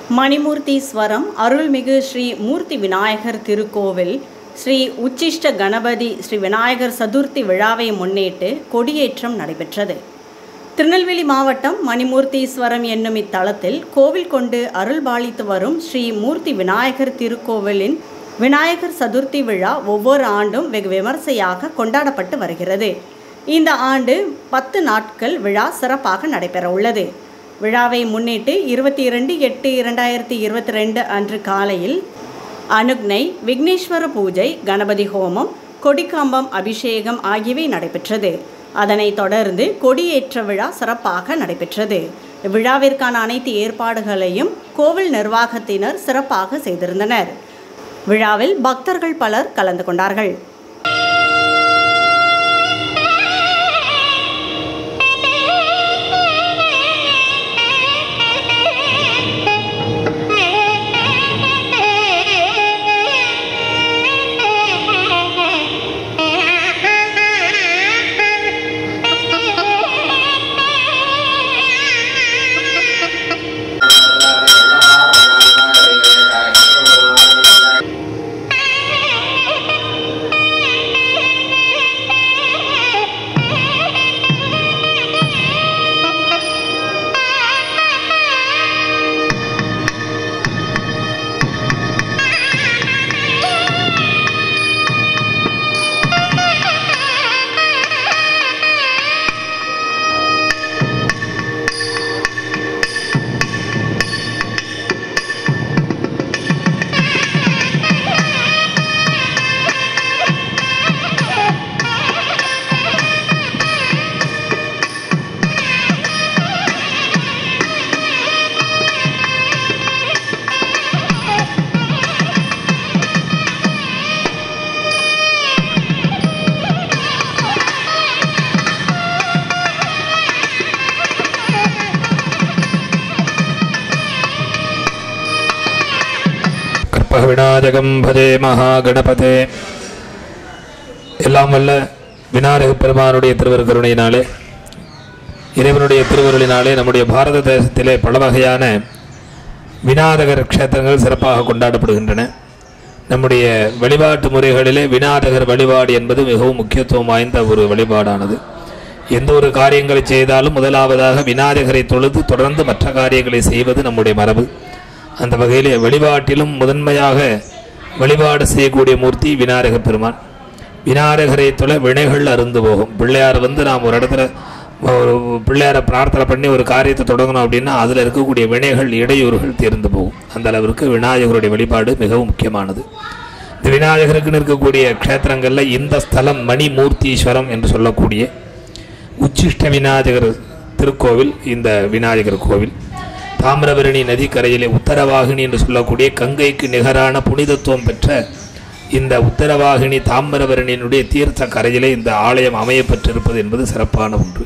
மணிமூர்த்தீஸ்வரம் அருள்மிகு ஸ்ரீ மூர்த்தி விநாயகர் திருக்கோவில் ஸ்ரீ உச்சிஷ்ட கணபதி ஸ்ரீ விநாயகர் சதுர்த்தி விழாவை முன்னிட்டு கொடியேற்றம் நடைபெற்றது திருநெல்வேலி மாவட்டம் மணிமூர்த்தீஸ்வரம் என்னும் இத்தலத்தில் கோவில் கொண்டு அருள்பாலித்து வரும் ஸ்ரீ மூர்த்தி விநாயகர் திருக்கோவிலின் விநாயகர் சதுர்த்தி விழா ஒவ்வொரு ஆண்டும் வெகு விமர்சையாக கொண்டாடப்பட்டு வருகிறது இந்த ஆண்டு பத்து நாட்கள் விழா சிறப்பாக நடைபெற உள்ளது விழாவை முன்னிட்டு இருபத்தி இரண்டு எட்டு இரண்டாயிரத்தி இருபத்தி ரெண்டு அன்று காலையில் அனுக்னை விக்னேஸ்வர பூஜை கணபதி ஹோமம் கொடிக்காம்பம் அபிஷேகம் ஆகியவை நடைபெற்றது அதனைத் தொடர்ந்து கொடியேற்ற விழா சிறப்பாக நடைபெற்றது விழாவிற்கான அனைத்து ஏற்பாடுகளையும் கோவில் நிர்வாகத்தினர் சிறப்பாக செய்திருந்தனர் விழாவில் பக்தர்கள் பலர் கலந்து கொண்டார்கள் கற்பகவிநாயகம் பஜே மகாகணபதே எல்லாம் வல்ல விநாயக பெருமானுடைய திருவருகருணையினாலே இறைவனுடைய திருவருளினாலே நம்முடைய பாரத தேசத்திலே பல வகையான விநாயகர் க்ஷேத்திரங்கள் சிறப்பாக கொண்டாடப்படுகின்றன நம்முடைய வழிபாட்டு முறைகளிலே விநாயகர் வழிபாடு என்பது மிகவும் முக்கியத்துவம் வாய்ந்த ஒரு வழிபாடானது எந்த ஒரு காரியங்களை செய்தாலும் முதலாவதாக விநாயகரை தொழுது தொடர்ந்து மற்ற காரியங்களை செய்வது நம்முடைய மரபு அந்த வகையிலே வழிபாட்டிலும் முதன்மையாக வழிபாடு செய்யக்கூடிய மூர்த்தி விநாயக பெருமான் விநாயகரை தொலை வினைகள் அருந்து போகும் பிள்ளையார் வந்து நாம் ஒரு இடத்துல ஒரு பிள்ளையாரை பிரார்த்தனை பண்ணி ஒரு காரியத்தை தொடங்கணும் அப்படின்னா அதில் இருக்கக்கூடிய வினைகள் இடையூறுகள் தீர்ந்து போகும் அந்த அளவிற்கு விநாயகருடைய வழிபாடு மிகவும் முக்கியமானது இந்த விநாயகருக்குன்னு இருக்கக்கூடிய க்ஷேத்திரங்களில் இந்த ஸ்தலம் மணிமூர்த்தீஸ்வரம் என்று சொல்லக்கூடிய உச்சிஷ்ட விநாயகர் திருக்கோவில் இந்த விநாயகர் கோவில் தாமிரபரணி நதிக்கரையிலே உத்தரவாகினி என்று சொல்லக்கூடிய கங்கைக்கு நிகரான புனிதத்துவம் பெற்ற இந்த உத்தரவாகினி தாமிரபரணியினுடைய தீர்த்த கரையிலே இந்த ஆலயம் அமையப்பட்டிருப்பது என்பது சிறப்பான ஒன்று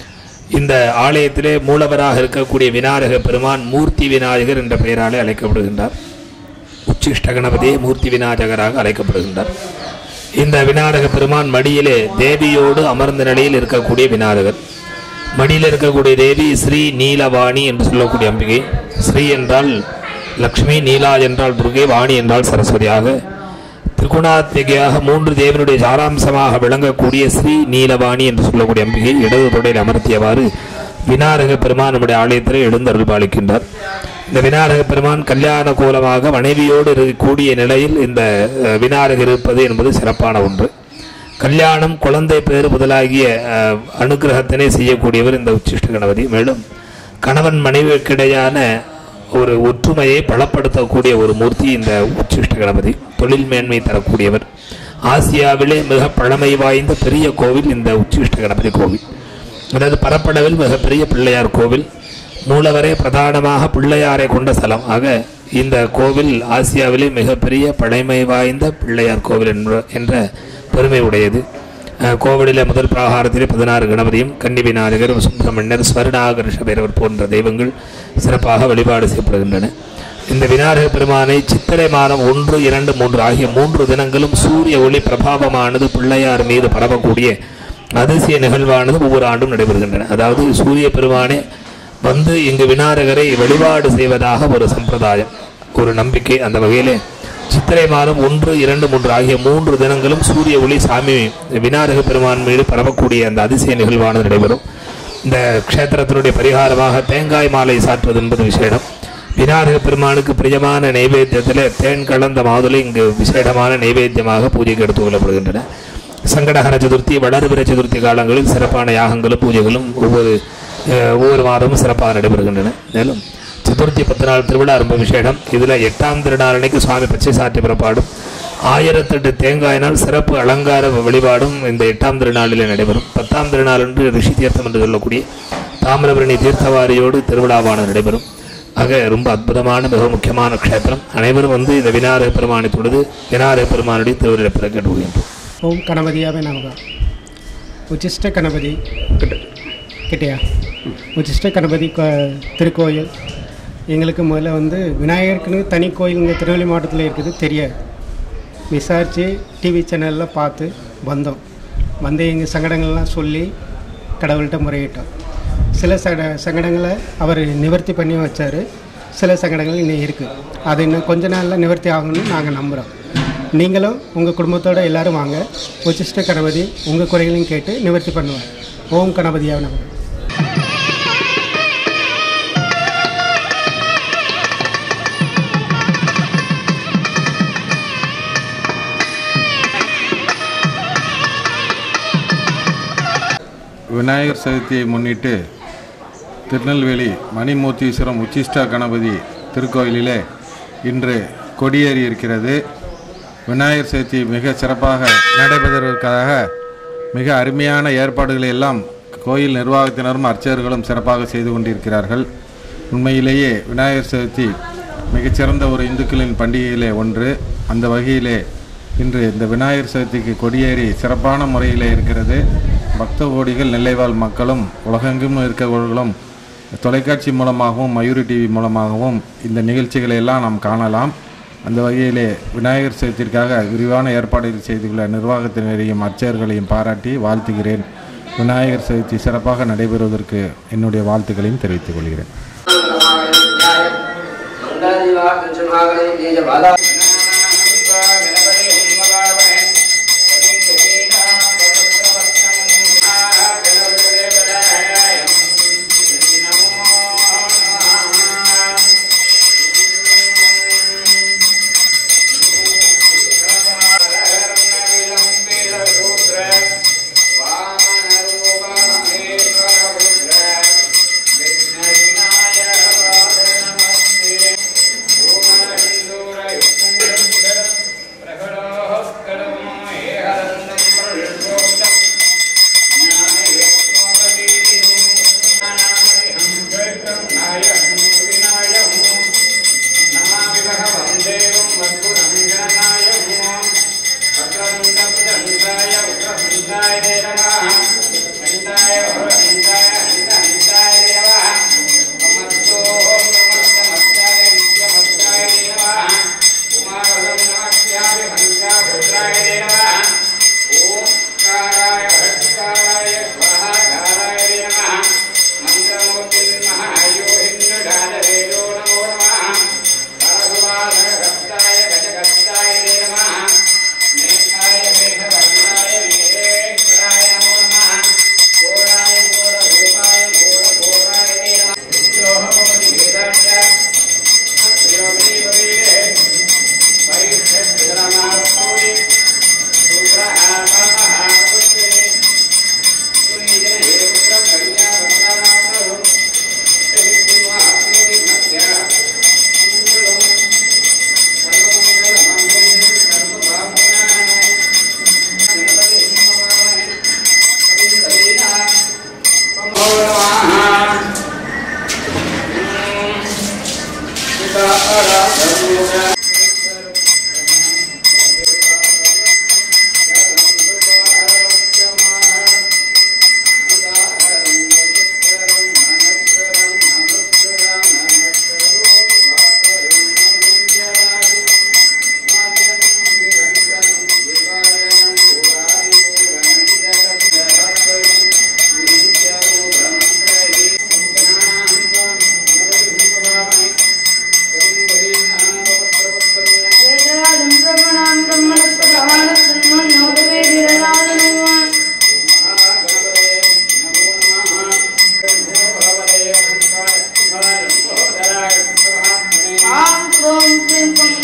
இந்த ஆலயத்திலே மூலவராக இருக்கக்கூடிய விநாயக பெருமான் மூர்த்தி விநாயகர் என்ற பெயராலே அழைக்கப்படுகின்றார் உச்சிஷ்ட கணபதியே மூர்த்தி விநாயகராக அழைக்கப்படுகின்றார் இந்த விநாயக பெருமான் மடியிலே தேவியோடு அமர்ந்த நிலையில் இருக்கக்கூடிய விநாயகர் மடியில் இருக்கக்கூடிய தேவி ஸ்ரீ நீலவாணி என்று சொல்லக்கூடிய அம்பிகை ஸ்ரீ என்றால் லக்ஷ்மி நீலா என்றால் துர்கை வாணி என்றால் சரஸ்வதியாக திரிகுணாத்மிகையாக மூன்று தேவனுடைய சாராம்சமாக விளங்கக்கூடிய ஸ்ரீ நீலவாணி என்று சொல்லக்கூடிய அம்பிகை இடது தொடையில் அமர்த்தியவாறு விநாயக பெருமான் நம்முடைய ஆலயத்தில் எழுந்தருள் பாலிக்கின்றார் இந்த விநாயக பெருமான் கல்யாண கோலமாக மனைவியோடு இருக்கக்கூடிய நிலையில் இந்த அஹ், விநாயகர் இருப்பது என்பது சிறப்பான ஒன்று கல்யாணம் குழந்தை பேறு முதலாகிய அஹ், அனுக்கிரகத்தினை செய்யக்கூடியவர் இந்த உச்சிஷ்ட கணபதி மேலும் கணவன் மனைவிக்கிடையான ஒரு ஒற்றுமையை பலப்படுத்தக்கூடிய ஒரு மூர்த்தி இந்த உச்சிஷ்ட கணபதி தொழில் மேன்மை தரக்கூடியவர் ஆசியாவிலே மிக பழமை வாய்ந்த பெரிய கோவில் இந்த உச்சிஷ்ட கணபதி கோவில் அதாவது பரப்பளவில் மிகப்பெரிய பிள்ளையார் கோவில் மூலவரே பிரதானமாக பிள்ளையாரை கொண்ட ஸ்தலம் ஆக இந்த கோவில் ஆசியாவிலே மிகப்பெரிய பழமை வாய்ந்த பிள்ளையார் கோவில் என்ற என்ற பெருமை உடையது அஹ், கோவிலிலே முதல் பிராகாரத்திலே பதினாறு கணபதியும் கன்னி விநாயகர் சுப்பிரமணியர் ஸ்வர்ணாகர்ஷ பைரவர் போன்ற தெய்வங்கள் சிறப்பாக வழிபாடு செய்யப்படுகின்றன இந்த விநாயக பெருமானை சித்திரை மாதம் ஒன்று இரண்டு மூன்று ஆகிய மூன்று தினங்களும் சூரிய ஒளி பிரபாவமானது பிள்ளையார் மீது பரவக்கூடிய அதிசய நிகழ்வானது ஒவ்வொரு ஆண்டும் நடைபெறுகின்றன அதாவது சூரிய பெருமானே வந்து இங்கு விநாயகரை வழிபாடு செய்வதாக ஒரு சம்பிரதாயம் ஒரு நம்பிக்கை அந்த வகையிலே சித்திரை மாதம் ஒன்று இரண்டு மூன்று ஆகிய மூன்று தினங்களும் சூரிய ஒளி சாமி விநாயக பெருமான் மீது பரவக்கூடிய அந்த அதிசய நிகழ்வானது நடைபெறும் இந்த க்ஷேத்திரத்தினுடைய பரிகாரமாக தேங்காய் மாலை சாற்றுவது என்பது விசேடம் விநாயக பெருமானுக்கு பிரியமான நைவேத்தியத்தில் தேன் கலந்த மாதுளை இங்கு விசேடமான நைவேத்தியமாக பூஜைக்கு எடுத்துக் கொள்ளப்படுகின்றன சங்கடஹர சதுர்த்தி வளர்பிற சதுர்த்தி காலங்களில் சிறப்பான யாகங்களும் பூஜைகளும் ஒவ்வொரு அஹ், ஒவ்வொரு மாதமும் சிறப்பாக நடைபெறுகின்றன மேலும் சதுர்த்தி பத்து நாள் திருவிழா ரொம்ப விசேடம் இதில் எட்டாம் திருநாள் அன்னைக்கு சுவாமி பச்சை சாற்றி புறப்பாடும் ஆயிரத்தெட்டு தேங்காயினால் சிறப்பு அலங்கார வழிபாடும் இந்த எட்டாம் திருநாளிலே நடைபெறும் பத்தாம் திருநாள் அன்று ரிஷி தீர்த்தம் என்று சொல்லக்கூடிய தாமிரபரணி தீர்த்தவாரியோடு திருவிழாவானது நடைபெறும் ஆக ரொம்ப அற்புதமான மிக முக்கியமான க்ஷேத்திரம் அனைவரும் வந்து இந்த விநாயக பெருமானை தொழுது விநாயக பெருமானுடைய திருவிழா பிற கேட்டுக்கொள்கின்றோம் ஓம் கணபதியாவே நமக உச்சிஷ்ட கணபதி கிட்டையா உச்சிஷ்ட கணபதி கோ திருக்கோயில் எங்களுக்கு முதல்ல வந்து விநாயகருக்குன்னு தனி கோயில் இங்கே திருநெல்வேலி மாவட்டத்தில் இருக்குது தெரியாது விசாரித்து டிவி சேனலில் பார்த்து வந்தோம் வந்து எங்கள் சங்கடங்கள்லாம் சொல்லி கடவுள்கிட்ட முறையிட்டோம் சில சட சங்கடங்களை அவர் நிவர்த்தி பண்ணி வச்சார் சில சங்கடங்கள் இன்னும் இருக்குது அது இன்னும் கொஞ்ச நாளில் நிவர்த்தி ஆகணும்னு நாங்கள் நம்புகிறோம் நீங்களும் உங்கள் குடும்பத்தோட எல்லாரும் வாங்க உச்சிஷ்ட கணபதி உங்கள் குறைகளையும் கேட்டு நிவர்த்தி பண்ணுவார் ஓம் கணபதியாக நம்ம விநாயகர் சதுர்த்தியை முன்னிட்டு திருநெல்வேலி மணிமூர்த்தீஸ்வரம் உச்சிஷ்டா கணபதி திருக்கோயிலிலே இன்று கொடியேறி இருக்கிறது விநாயகர் சதுர்த்தி மிக சிறப்பாக நடைபெறுவதற்காக மிக அருமையான ஏற்பாடுகளை எல்லாம் கோயில் நிர்வாகத்தினரும் அர்ச்சகர்களும் சிறப்பாக செய்து கொண்டிருக்கிறார்கள் உண்மையிலேயே விநாயகர் சதுர்த்தி மிகச்சிறந்த ஒரு இந்துக்களின் பண்டிகையிலே ஒன்று அந்த வகையிலே இன்று இந்த விநாயகர் சதுர்த்திக்கு கொடியேறி சிறப்பான முறையிலே இருக்கிறது பக்த கோடிகள் நெல்லைவாழ் மக்களும் உலகெங்கும் இருக்கிறவர்களும் தொலைக்காட்சி மூலமாகவும் மயூரி டிவி மூலமாகவும் இந்த நிகழ்ச்சிகளை எல்லாம் நாம் காணலாம் அந்த வகையிலே விநாயகர் சதுர்த்திற்காக விரிவான ஏற்பாடுகள் செய்துள்ள நிர்வாகத்தினரையும் அர்ச்சகர்களையும் பாராட்டி வாழ்த்துகிறேன் விநாயகர் சதுர்த்தி சிறப்பாக நடைபெறுவதற்கு என்னுடைய வாழ்த்துக்களையும் தெரிவித்துக் கொள்கிறேன் Thank you.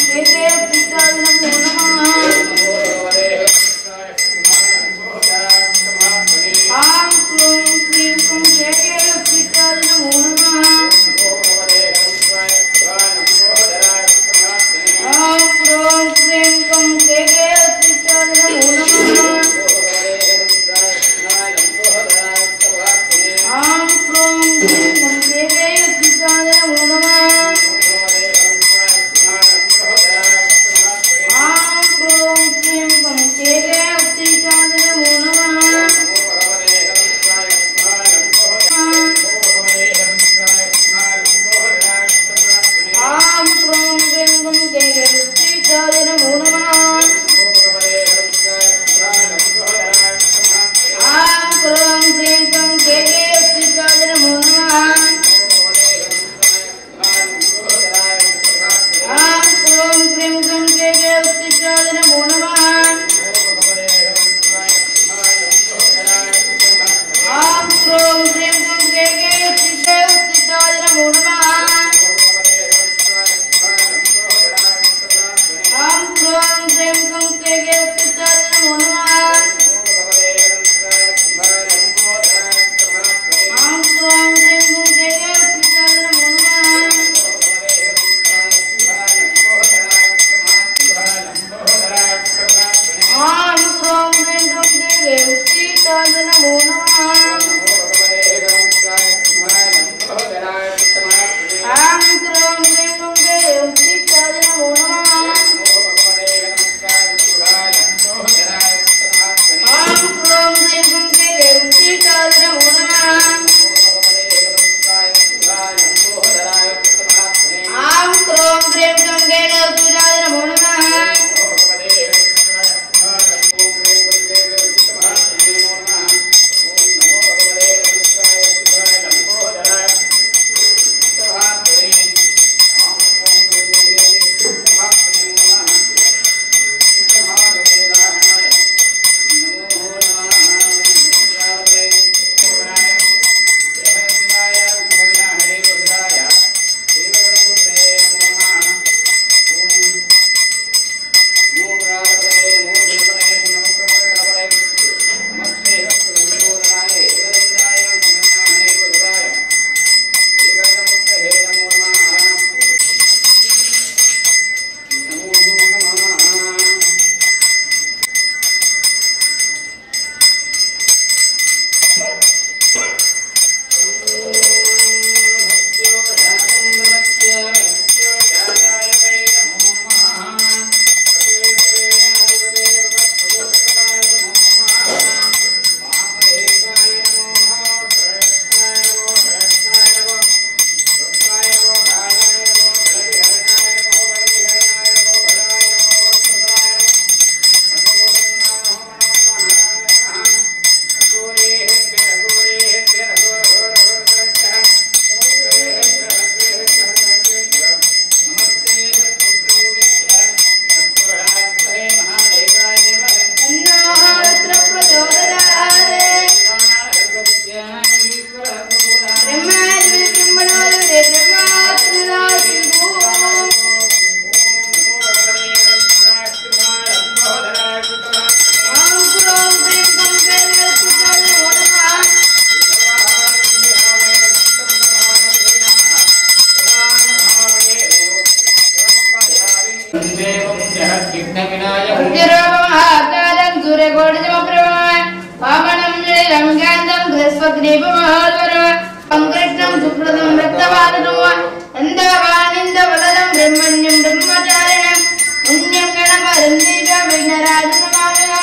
ഉജ്ജരോപമഹാകാരം സൂര്യകോടിജമപ്രഭമായ വാമനം രംഗാന്തം ഘ്രസ്വഗ്രീപമഹാൽവര പങ്കൃഷ്ണം സുപ്രദം രക്തവാദനമ എന്താവാണിന്ദ വലതം ബ്രഹ്മണ്യം ബ്രഹ്മചാരിണം പുണ്യം ഗണപരന്തീക വിഘ്നരാജനമാമിനം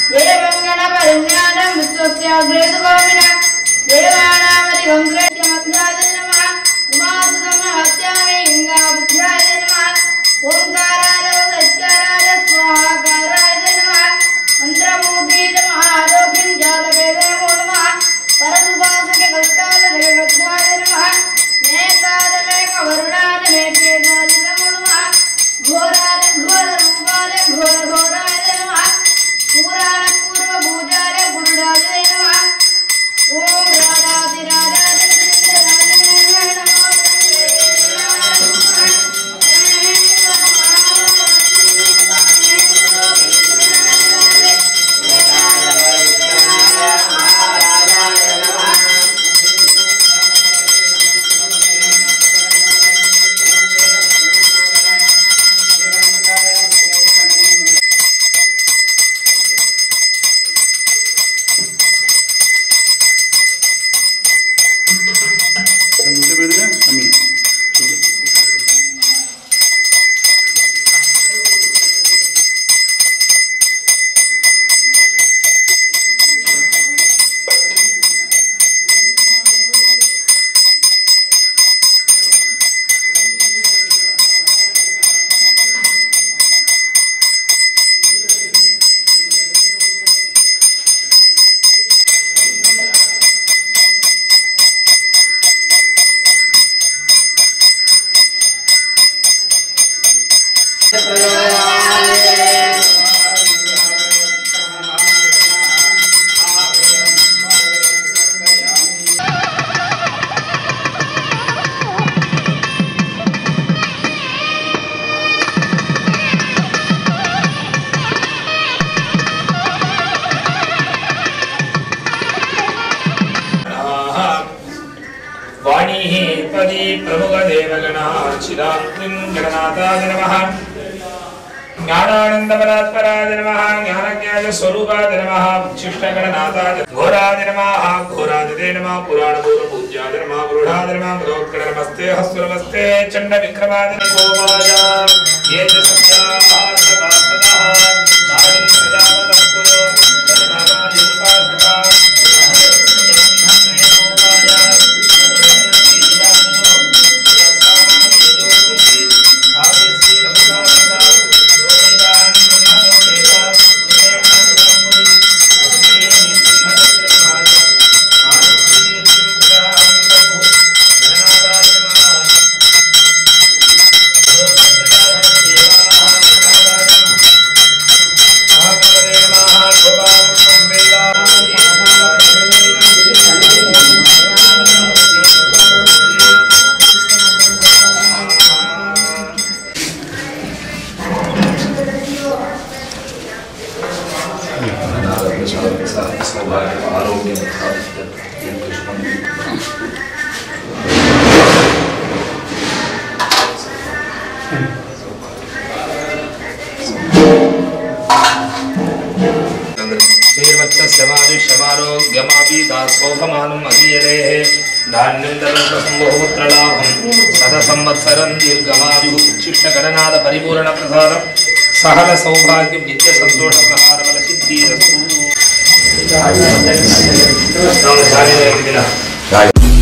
ദേവം വിശ്വസ്യാഗ്രേതുകോമിനം ദേവാനാമതി കംഗ്രേത്യമദ്രാജനമ ഉമാസുതമ ഹത്യാമി ഇംഗാബുദ്ധായ നമ ഓംകാരായ സത്കാരായ സ്വാഹാകാരായ നമ മന്ത്രമൂർത്തി നമ ആരോഗ്യം ജാതവേദനമോ നമ പരസുപാസക കൽക്കാല ജഗദ്ധായ നമ മേകാരമേക വരുണാന മേഘേദായ നമോ നമ ഘോരാര ഘോര രൂപാല ഘോര ഘോരായ നമ പുരാണ പൂർവ പൂജാര ഗുരുടായ നമ ഓം രാധാതി രാധാതി രാജനേ वाणीः पदी प्रमुखदेवगणार्चिदान्त्रिं जगन्नाथाय नमः ज्ञानानन्दपरात्पराय नमः ज्ञानज्ञानस्वरूपाय नमः उच्छिष्टगणनाथाय घोराय नमः घोरादिते नमः पुराणपूर्वपूज्याय नमः गृहाय नमः मदोत्कट नमस्ते हस्तु नमस्ते चण्डविक्रमाय गोपाय ये च सत्याः सदास्ततः नारीं प्रजापतस्तु श्रीवत्समायुष्यमारोग्यमापीदासोभमानम् अधीयतेः धान्यं दरन्तसम्बहुपुत्रलाभं शतसंवत्सरं दीर्घमायुः उच्छिष्टगणनाथ परिपूर्णप्रसादं सहल सौभाग्यं नित्यसन्तोषप्रहारबलसिद्धिरस्तु